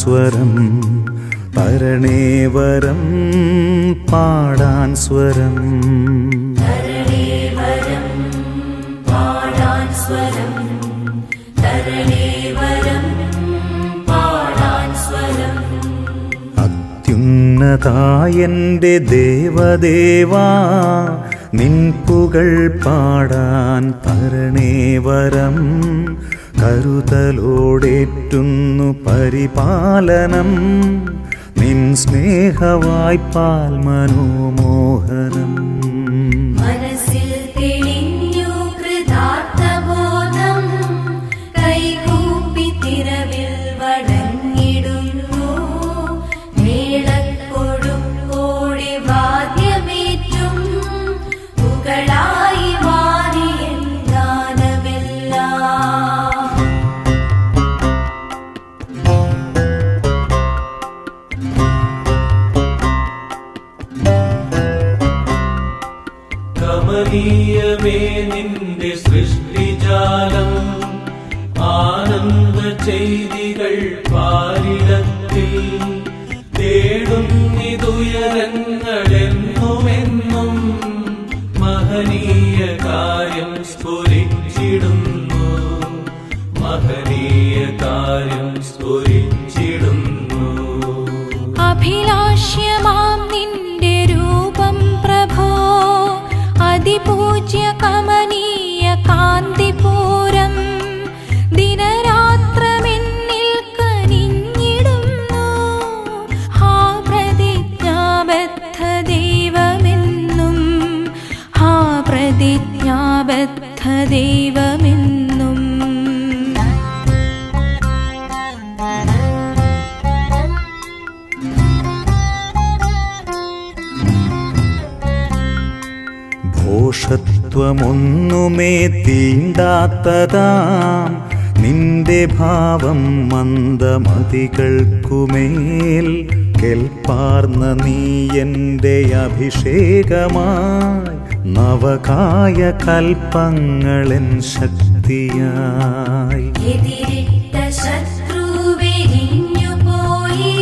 സ്വരം തരണേവരം പാടാൻ സ്വരം തരണേവരം പാടാൻ സ്വരം തരണേവരം പാടാൻ സ്വരം അത്യുന്നതായന്റെ ദേവദേവാ നിൻപുകൾ പാടാൻ തരണേവരം കരുതലോടേറ്റുന്നു പരിപാലനം നിൻ സ്നേഹവായ്പാൽ മനോമോഹനം മനസ്സിൽ തെളിഞ്ഞു കൃതാർത്ഥബോധം കൈകൂപ്പി തിരവിൽ വടങ്ങിടുന്നു മേളക്കൊടുക്കോടെ വാദ്യമേറ്റും പുകളായി മാറിയ ഗാനമെല്ലാം കമനീയമേ നിന്റെ സൃഷ്ടിജാലം ആനന്ദ ചെയ്തികൾ പാരിടത്തിൽ തേടുന്നിതുയരങ്ങളെന്നുമെന്നും മഹനീയ കാര്യം സ്ഫുരിച്ചിടുന്നു മഹനീയ കാര്യം സ്ഫുരിച്ചിടുന്നു അഭിലാഷ്യമാം നിന്റെ രൂപം പ്രഭോ അതിപൂജ്യ കമനീയ കാന്തിപൂരം ദിനരാത്രമെന്നിൽ കനിഞ്ഞിടുന്നു ഹാ പ്രതിജ്ഞാബദ്ധ ദൈവമെന്നും ഹാ പ്രതിജ്ഞാബദ്ധ ദൈവമെന്നും ഭോഷത്വമൊന്നുമേ തീണ്ടാത്തതാം നിന്റെ ഭാവം മന്ദമതികൾക്കുമേൽ കെൽപ്പാർന്ന നീ എൻ്റെ അഭിഷേകമായി നവകായ കൽപ്പങ്ങളെൻ ശക്തിയായി എതിരിട്ട ശത്രുവെരിഞ്ഞു പോയി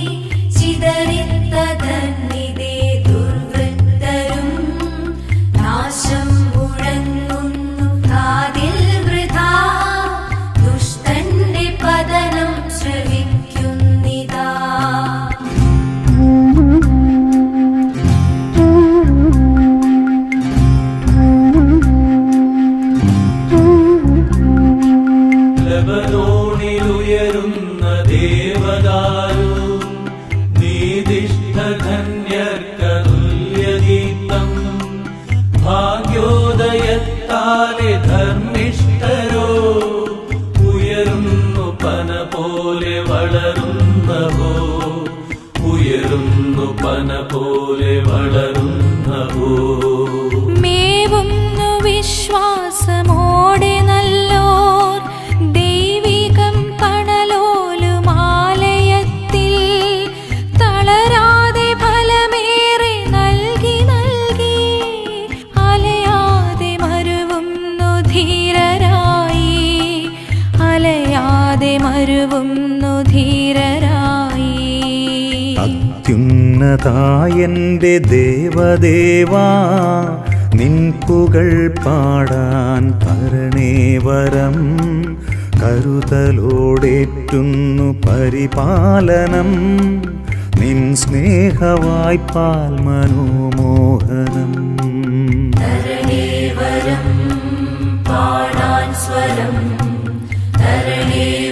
ചിതറിത്തതന്നിതേ ദുർവൃത്തരും നാശം മുഴങ്ങുന്നു കാതിൽ വൃഥാ ദുഷ്ടന്റെ പതനം ശ്രവിക്കുന്നിതാ ലബനോണിലുയരുന്ന ദേവദാരു നീതിഷ്ഠധന്യർക്കതുല്യദീപ്തം ഭാഗ്യോദയത്താലെ ധർമ്മിഷ്ഠരോ ഉയരുന്നു പന പോലെ വളരുന്നവോ ഉയരുന്നു പന പോലെ വളരുന്നവോ മേവുന്നു വിശ്വാസമോടെ നല്ലോർ ദൈവികം കണലോലുമാലയത്തിൽ തളരാതെ ഫലമേറെ നൽകി നൽകി അലയാതെ മരുവുന്നു ധീരരായി അലയാതെ മരുവുന്നു ധീരരായി അത്യുന്നതായന്റെ ദേവദേവാ നിൻപുകൾ പാടാൻ തരണേവരം കരുതലോടേറ്റുന്നു പരിപാലനം നിൻ സ്നേഹവായ്പാൽ മനോമോഹനം തരണേവരം പാടാൻ സ്വരം തരണേ